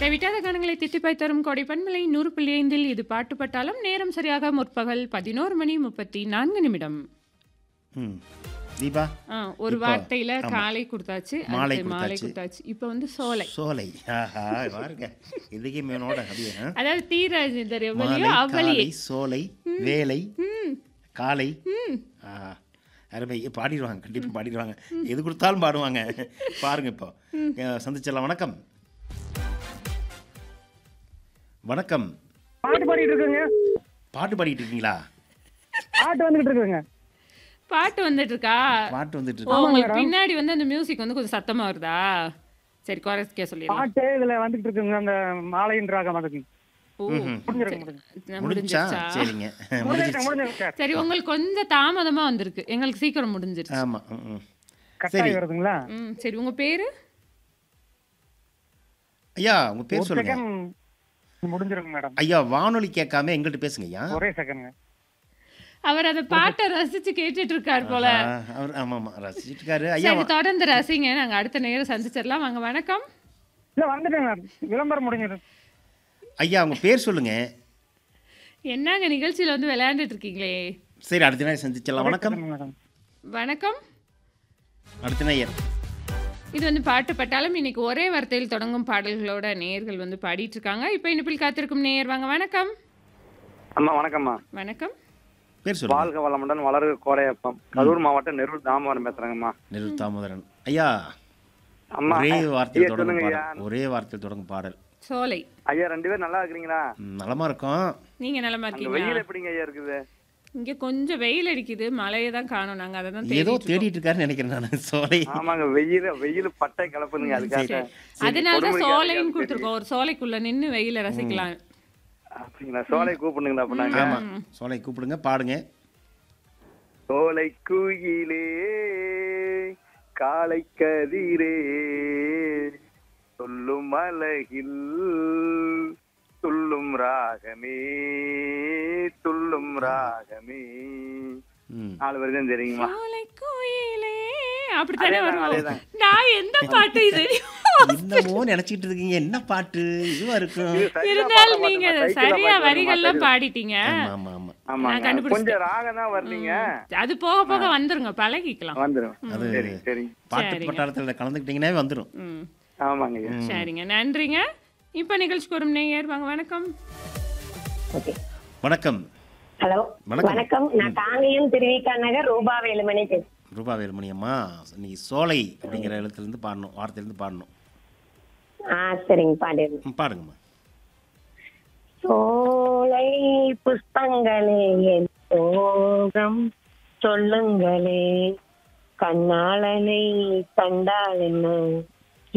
தெவிட்டாத கணங்களை திட்டிப்பாய் தரும் கோடை பன்மலை நூறு புள்ளி ஐந்தில் இது பாட்டு பட்டாலும் நேரம் சரியாக முற்பகல் பதினோரு மணி முப்பத்தி நான்கு நிமிடம் ம் தீபா ஆ, ஒரு இப்போ, வார்த்தையில ஆமா. காலை கொடுத்தாச்சு மாலை அடுத்து மாலை கொடுத்தாச்சு. கொடுத்தாச்சு இப்போ வந்து சோலை சோலை ஆஹா பாருங்க இதுக்கே மேனோட அப்படியே ஆ? அதாவது தீராஜர் மாலை எவ்வளியோ அவ்வளியே காலை சோலை வேலை காலை ஆஹா அருமை பாடிடுவாங்க கண்டிப்பாக பாடிடுவாங்க எது கொடுத்தாலும் பாடுவாங்க பாருங்க இப்போ அஹ், சந்திச்சிடலாம் வணக்கம் வணக்கம் பாட்டு பாடிட்டு இருக்குங்க பாட்டு பாடிட்டு இருக்கீங்களா பாட்டு வந்துகிட்டு இருக்குங்க பாட்டு வந்துட்டு இருக்கா பாட்டு வந்துட்டு ஓ இருக்கு உங்களுக்கு பின்னாடி வந்து அந்த மியூசிக் வந்து கொஞ்சம் சத்தமா வருதா சரி குறைக்க சொல்லிடலாம் பாட்டு இதுல வந்துகிட்டு இருக்குங்க அந்த மாலையின் ராகம் அதுக்கு ஓ முடிஞ்சிருக்கு முடிஞ்சிருக்கு முடிஞ்சா முடிஞ்சிருச்சா சரிங்க முடிஞ்சிருக்கு முடிஞ்சிருச்சு முடிஞ்சிருக்கு சார் சரி உங்களுக்கு கொஞ்சம் தாமதமா வந்திருக்கு எங்களுக்கு சீக்கிரம் முடிஞ்சிருச்சு ஆமா ம், ம். கட்டாயி வருதுங்களா ம் சரி உங்க பேரு ஐயா உங்க பேர் ஒரு சொல்லுங்க செகண்ட் முடிஞ்சிருக்கு மேடம் ஐயா வானொலி கேட்காம எங்கள்கிட்ட பேசுங்க ஐயா ஒரே செகண்ட்ங்க அவர் அந்த பாட்டை ரசிச்சு கேட்டுட்டு இருக்காரு போல ஆ, அவர் ஆமா ஆமா ரசிச்சிட்டு இருக்காரு ஐயா சரி தொடர்ந்து ரசிங்க நாங்க அடுத்த நேரம் சந்திச்சிடலாம் வாங்க வணக்கம் இல்ல வந்துட்டேங்க விளம்பரம் முடிஞ்சிருக்கு ஐயா உங்க பேர் சொல்லுங்க என்னங்க நிகழ்ச்சியில வந்து விளையாண்டுட்டு இருக்கீங்களே சரி அடுத்த நேரம் சந்திச்சிடலாம் வணக்கம் மேடம் வணக்கம் அடுத்த நேயர் இது வந்து பாட்டு பட்டாலும் இன்னைக்கு ஒரே வார்த்தையில் தொடங்கும் பாடல்களோட நேயர்கள் வந்து பாடிட்டு இருக்காங்க இப்போ இனிப்பில் காத்திருக்கும் நேயர் வாங்க வணக்கம் அம்மா வணக்கம்மா வணக்கம் பேர் சொல்லுங்க வாழ்க வளமுடன் வளரு கோரையப்பம் கரூர் மாவட்டம் நெரூர் தாமவரம் பேசுறேங்கம்மா நெரு தாமோதரன் ஐயா அம்மா ஒரே வார்த்தையில் ஐயா, தொடங்கும் சொல்லுங்க ஐயா பாடல் ஒரே வார்த்தையில் தொடங்கும் பாடல் சோலை ஐயா ரெண்டு பேரும் நல்லா இருக்கிறீங்களா ம், நலமா இருக்கும் நீங்க நலமா அங்க இருக்கீங்களா வெயில் எப்படிங்க ஐயா இருக்குது இங்க கொஞ்சம் வெயில் அடிக்குது மழையை தான் காணும் நாங்க அதை தான் ஏதோ தேடிட்டு இருக்கோம். தேடிட்டு இருக்காருன்னு நினைக்கிறேன் நான் சோலை ஆமாங்க வெயில் வெயில் பட்டை கிளப்புதுங்க அதுக்காக சரி. அதனால தான் கொடுமுடி சோலைன்னு காலையில கொடுத்துருக்கோம் ஒரு சோலைக்குள்ள நின்னு வெயில ரசிக்கலாம் அப்படிங்களா சோலை கூப்பிடுங்களா அப்ப நாங்க ஆமா சோலை கூப்பிடுங்க பாடுங்க சோலை குயிலே காலை கதிரே சொல்லும் அழகில் துள்ளும் ராகமே துள்ளும் ராகமே ம் நாலு பேர் தான் தெரியுமா சோலை கோயிலே அப்படித்தானே அதேதான், வரும் அதேதான். நான் எந்த பாட்டு இது என்னமோ நினைச்சிட்டு இருக்கீங்க என்ன பாட்டு இதுவா இருக்கும் இருந்தாலும் நீங்க சரியா வரிகள்லாம் பாடிட்டீங்க ஆமா ஆமா ஆமா ஆமாங்க நான் கண்டுபிடிச்சிட்டேன். கொஞ்சம் ராகம் தான் வரலீங்க அது போக போக வந்துருங்க பழகிக்கலாம் வந்துடும் அது சரி சரி பாட்டு சரிங்க. பட்டாளத்தில் கலந்துக்கிட்டீங்கன்னாவே வந்துடும் ம் ஆமாங்க ஐயா. சரிங்க நன்றிங்க இப்போ நிகழ்ச்சிக்கு வரும் நேயர் வாங்க வணக்கம் ஓகே வணக்கம் ஹலோ வணக்கம். வணக்கம் நான் காங்கேயம் திருவிக்கா நகர் ரூபா வேலுமணி பேசுறேன் ரூபா வேலுமணி அம்மா இன்னைக்கு சோலை அப்படிங்கிற எழுத்துலேருந்து பாடணும் வார்த்தையிலேருந்து பாடணும் ஆ சரிங்க பாடிடுங்க ம், பாடுங்கம்மா சோலை புஷ்பங்களே என் சோகம் சொல்லுங்களே கண்ணாளனை கண்டால் என்ன